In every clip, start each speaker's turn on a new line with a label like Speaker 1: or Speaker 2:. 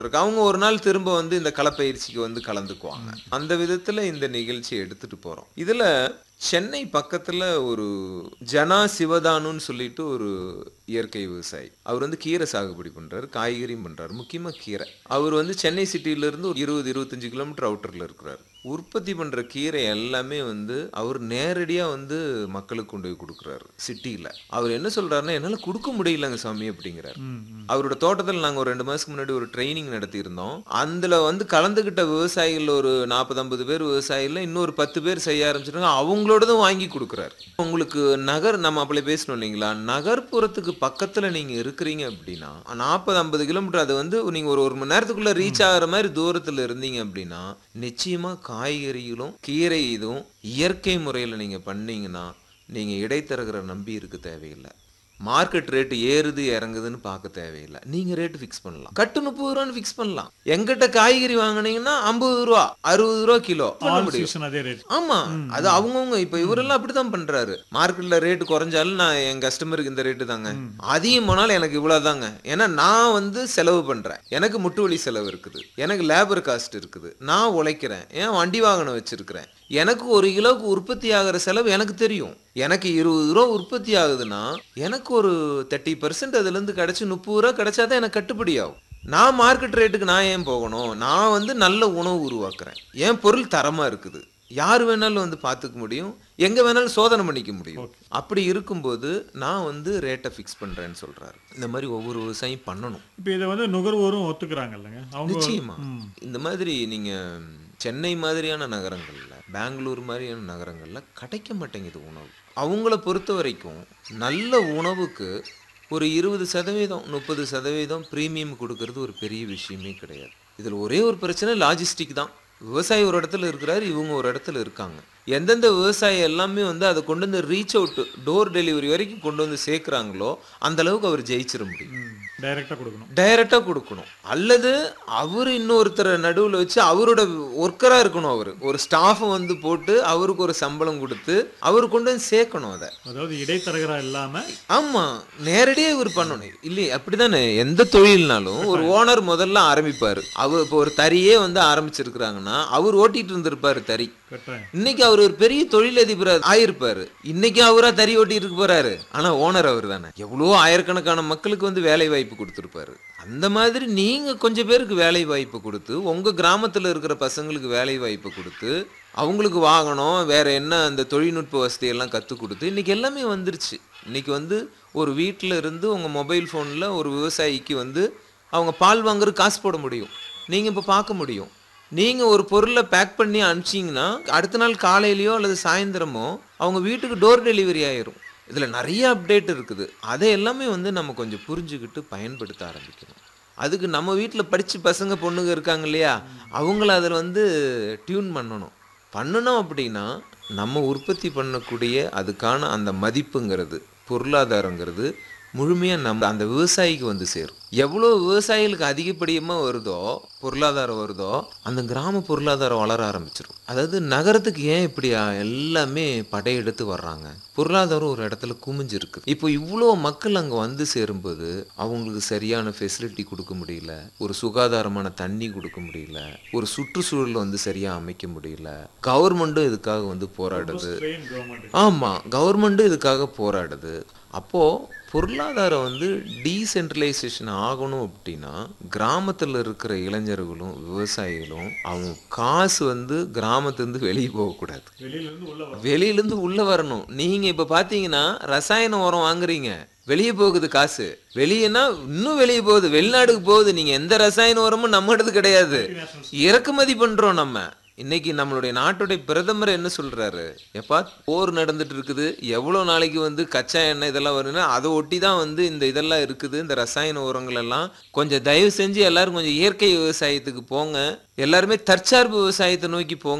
Speaker 1: இருக்கு அவங்க ஒரு நாள் திரும்ப வந்து இந்த களப்பயிற்சிக்கு வந்து கலந்துக்குவாங்க அந்த விதத்துல இந்த நிகழ்ச்சி எடுத்துட்டு போறோம் இதுல சென்னை பக்கத்துல ஒரு ஜனா சிவதானுன்னு சொல்லிட்டு ஒரு இயற்கை விவசாயி அவர் வந்து கீரை சாகுபடி பண்றாரு காய்கறியும் பண்றாரு முக்கியமா கீரை அவர் வந்து சென்னை சிட்டில இருந்து ஒரு இருபது இருபத்தஞ்சு கிலோமீட்டர் அவுட்டர்ல இருக்கிறாரு உற்பத்தி பண்ற கீரை எல்லாமே வந்து அவர் நேரடியா வந்து மக்களுக்கு கொண்டு போய் கொடுக்குறாரு சிட்டியில அவர் என்ன சொல்றாருன்னா என்னால கொடுக்க முடியலங்க சாமி அப்படிங்கிறாரு
Speaker 2: ம், ம்.
Speaker 1: அவரோட தோட்டத்தில் நாங்கள் ஒரு ரெண்டு மாதத்துக்கு முன்னாடி ஒரு ட்ரைனிங் நடத்தியிருந்தோம் அதில் வந்து கலந்துக்கிட்ட விவசாயிகள் ஒரு நாற்பது ஐம்பது பேர் விவசாயிகள் இன்னொரு பத்து பேர் செய்ய ஆரம்பிச்சிருக்காங்க அவங்களோடதும் வாங்கி கொடுக்குறாரு உங்களுக்கு நகர் நம்ம அப்படி பேசணும் இல்லைங்களா நகர்ப்புறத்துக்கு பக்கத்தில் நீங்கள் இருக்கிறீங்க அப்படின்னா நாற்பது ஐம்பது கிலோமீட்டர் அது வந்து நீங்கள் ஒரு ஒரு மணி நேரத்துக்குள்ளே ரீச் ஆகிற மாதிரி தூரத்தில் இருந்தீங்க அப்படின்னா நிச்சயமாக காய்கறிகளும் கீரை இதுவும் இயற்கை முறையில் நீங்கள் பண்ணீங்கன்னா நீங்கள் இடைத்தரகரை நம்பி இருக்க தேவையில்லை மார்க்கெட் ரேட் ஏறுது இறங்குதுன்னு பார்க்க தேவையில்லை நீங்க ரேட் ஃபிக்ஸ் பண்ணலாம் கட்டு முப்பது ரூபான்னு ஃபிக்ஸ் பண்ணலாம் எங்கிட்ட காய்கறி வாங்குனீங்கன்னா ஐம்பது ரூபா அறுபது ரூபா கிலோ பண்ண
Speaker 2: ஆல்
Speaker 1: முடியும்
Speaker 2: சீசன் அதே ரேட்
Speaker 1: ஆமா அது அவங்கவுங்க இப்ப இவரெல்லாம் அப்படிதான் பண்றாரு மார்க்கெட்ல ரேட் குறைஞ்சாலும் நான் என் கஸ்டமருக்கு இந்த ரேட்டு தாங்க அதிகம் போனாலும் எனக்கு இவ்வளவுதாங்க ஏன்னா நான் வந்து செலவு பண்றேன் எனக்கு முட்டு வலி செலவு இருக்குது எனக்கு லேபர் காஸ்ட் இருக்குது நான் உழைக்கிறேன் ஏன் வண்டி வாகனம் வச்சிருக்கிறேன் எனக்கு ஒரு கிலோவுக்கு உற்பத்தி ஆகிற செலவு எனக்கு தெரியும் எனக்கு இருபது ரூபா உற்பத்தி ஆகுதுன்னா எனக்கு ஒரு தேர்ட்டி பர்சன்ட் அதுல இருந்து கிடைச்சு முப்பது ரூபா கிடைச்சாதான் எனக்கு கட்டுப்படி ஆகும் நான் மார்க்கெட் ரேட்டுக்கு நான் ஏன் போகணும் நான் வந்து நல்ல உணவு உருவாக்குறேன் என் பொருள் தரமா இருக்குது யார் வேணாலும் வந்து பார்த்துக்க முடியும் எங்க வேணாலும் சோதனை பண்ணிக்க முடியும் அப்படி இருக்கும்போது நான் வந்து ரேட்டை ஃபிக்ஸ் பண்றேன்னு சொல்றாரு இந்த மாதிரி ஒவ்வொரு விவசாயம் பண்ணணும்
Speaker 2: இப்போ இதை வந்து நுகர்வோரும் ஒத்துக்கிறாங்க இல்லைங்க அவங்க
Speaker 1: நிச்சயமா
Speaker 2: ம்.
Speaker 1: இந்த மாதிரி நீங்க சென்னை மாதிரியான நகரங்கள்ல பெங்களூர் மாதிரியான நகரங்கள்ல கிடைக்க மாட்டேங்குது உணவு அவங்கள பொறுத்த வரைக்கும் நல்ல உணவுக்கு ஒரு இருபது சதவீதம் முப்பது சதவீதம் ப்ரீமியம் கொடுக்கறது ஒரு பெரிய விஷயமே கிடையாது இதில் ஒரே ஒரு பிரச்சனை லாஜிஸ்டிக் தான் விவசாயி ஒரு இடத்துல இருக்கிறாரு இவங்க ஒரு இடத்துல இருக்காங்க எந்தெந்த விவசாயி எல்லாமே வந்து அதை கொண்டு வந்து ரீச் அவுட் டோர் டெலிவரி வரைக்கும் கொண்டு வந்து சேர்க்குறாங்களோ அந்த அளவுக்கு அவர் ஜெயிச்சிட முடியும்
Speaker 2: ம் டைரெக்டாக கொடுக்கணும்
Speaker 1: டைரக்டா கொடுக்கணும் அல்லது அவர் இன்னொருத்தரை நடுவுல வச்சு அவரோட ஒர்க்கரா இருக்கணும் அவர் ஒரு ஸ்டாஃபை வந்து போட்டு அவருக்கு ஒரு சம்பளம் கொடுத்து அவர் கொண்டு வந்து சேர்க்கணும் அதை
Speaker 2: அதாவது இடைத்தரகரா இல்லாம
Speaker 1: ஆமா நேரடியா இவர் பண்ணணும் இல்லையே அப்படிதானே எந்த தொழில்னாலும் ஒரு ஓனர் முதல்ல ஆரம்பிப்பாரு அவர் இப்போ ஒரு தறியே வந்து ஆரம்பிச்சிருக்கிறாங்கன்னா அவர் ஓட்டிட்டு இருந்திருப்பாரு தறி
Speaker 2: கட்டுறேன்
Speaker 1: இன்னைக்கு அவர் ஒரு பெரிய தொழிலதிபர் ஆயிருப்பாரு இன்னைக்கு அவரா தறி ஓட்டிட்டு இருக்க போறாரு ஆனா ஓனர் அவர் தானே எவ்வளவோ ஆயிரக்கணக்கான மக்களுக்கு வந்து வேலை வாய்ப்பு கொடுத்துருப்பாரு அந்த மாதிரி நீங்க கொஞ்சம் பேருக்கு வேலை வாய்ப்பு கொடுத்து உங்க கிராமத்துல இருக்கிற பசங்களுக்கு வேலை வாய்ப்பு கொடுத்து அவங்களுக்கு வாங்கணும் வேற என்ன அந்த தொழில்நுட்ப வசதி எல்லாம் கற்றுக் கொடுத்து இன்னைக்கு எல்லாமே வந்துருச்சு இன்னைக்கு வந்து ஒரு வீட்டில் இருந்து உங்க மொபைல் ஃபோனில் ஒரு விவசாயிக்கு வந்து அவங்க பால் வாங்குற காசு போட முடியும் நீங்க இப்போ பார்க்க முடியும் நீங்க ஒரு பொருளை பேக் பண்ணி அனுப்பிச்சிங்கன்னா அடுத்த நாள் காலையிலயோ அல்லது சாயந்தரமோ அவங்க வீட்டுக்கு டோர் டெலிவரி ஆயிரும் இதுல நிறைய அப்டேட் இருக்குது அதை எல்லாமே வந்து நம்ம கொஞ்சம் புரிஞ்சுக்கிட்டு பயன்படுத்த ஆரம்பிக்கணும் அதுக்கு நம்ம வீட்டில் படிச்சு பசங்க பொண்ணுங்க இருக்காங்க இல்லையா அவங்கள அதில் வந்து டியூன் பண்ணணும் பண்ணணும் அப்படின்னா நம்ம உற்பத்தி பண்ணக்கூடிய அதுக்கான அந்த மதிப்புங்கிறது பொருளாதாரங்கிறது முழுமையாக நம்ம அந்த விவசாயிக்கு வந்து சேரும் எவ்வளோ விவசாயிகளுக்கு அதிகப்படியமாக வருதோ பொருளாதாரம் வருதோ அந்த கிராம பொருளாதாரம் வளர ஆரம்பிச்சிடும் அதாவது நகரத்துக்கு ஏன் இப்படி ஆ, எல்லாமே படையெடுத்து வர்றாங்க பொருளாதாரம் ஒரு இடத்துல குமிஞ்சு இருக்குது இப்போ இவ்வளோ மக்கள் அங்கே வந்து சேரும்போது அவங்களுக்கு சரியான ஃபெசிலிட்டி கொடுக்க முடியல ஒரு சுகாதாரமான தண்ணி கொடுக்க முடியல ஒரு சுற்றுச்சூழல் வந்து சரியாக அமைக்க முடியல கவர்மெண்ட்டும் இதுக்காக வந்து போராடுது
Speaker 2: ஸ்ட்ரெயின் கவர்மெண்ட்
Speaker 1: ஆமாம் கவர்மெண்ட்டும் இதுக்காக போராடுது அப்போது பொருளாதாரம் வந்து டீசென்ட்ரலைசேஷன் ஆகணும் அப்படின்னா கிராமத்தில் இருக்கிற இளைஞர்களும் விவசாயிகளும் அவங்க காசு வந்து கிராமத்துலேருந்து வெளியே போகக்கூடாது
Speaker 2: வெளியில இருந்து உள்ள வர
Speaker 1: வெளியிலேருந்து உள்ளே வரணும் நீங்கள் இப்போ பார்த்தீங்கன்னா ரசாயன உரம் வாங்குறீங்க வெளியே போகுது காசு வெளியேனா இன்னும் வெளியே போகுது வெளிநாடுக்கு போகுது நீங்கள் எந்த ரசாயன உரமும் நம்ம இடத்து கிடையாது இறக்குமதி பண்றோம் நம்ம இன்னைக்கு நம்மளுடைய நாட்டுடைய பிரதமர் என்ன சொல்றாரு எப்பா போர் நடந்துட்டு இருக்குது எவ்வளவு நாளைக்கு வந்து கச்சா எண்ணெய் இதெல்லாம் வருதுன்னா அதை ஒட்டி தான் வந்து இந்த இதெல்லாம் இருக்குது இந்த ரசாயன உரங்கள் எல்லாம் கொஞ்சம் தயவு செஞ்சு எல்லாரும் கொஞ்சம் இயற்கை விவசாயத்துக்கு போங்க எல்லாருமே தற்சார்பு விவசாயத்தை நோக்கி போங்க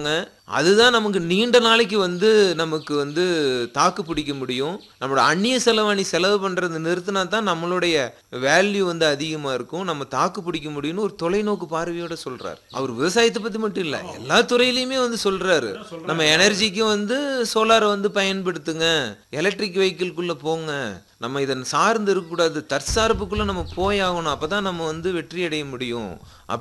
Speaker 1: அதுதான் நமக்கு நீண்ட நாளைக்கு வந்து நமக்கு வந்து தாக்கு பிடிக்க முடியும் நம்மளோட அந்நிய செலவாணி செலவு பண்றது நிறுத்தினா தான் நம்மளுடைய வேல்யூ வந்து அதிகமா இருக்கும் நம்ம தாக்கு பிடிக்க முடியும்னு ஒரு தொலைநோக்கு பார்வையோட சொல்றாரு அவர் விவசாயத்தை பத்தி மட்டும் இல்ல எல்லா துறையிலயுமே வந்து சொல்றாரு நம்ம எனர்ஜிக்கும் வந்து சோலாரை வந்து பயன்படுத்துங்க எலக்ட்ரிக் வெஹிக்கிள்குள்ள போங்க நம்ம இதன் சார்ந்து இருக்கக்கூடாது தற்சார்புக்குள்ள நம்ம போய் ஆகணும் அப்பதான் நம்ம வந்து வெற்றி அடைய முடியும்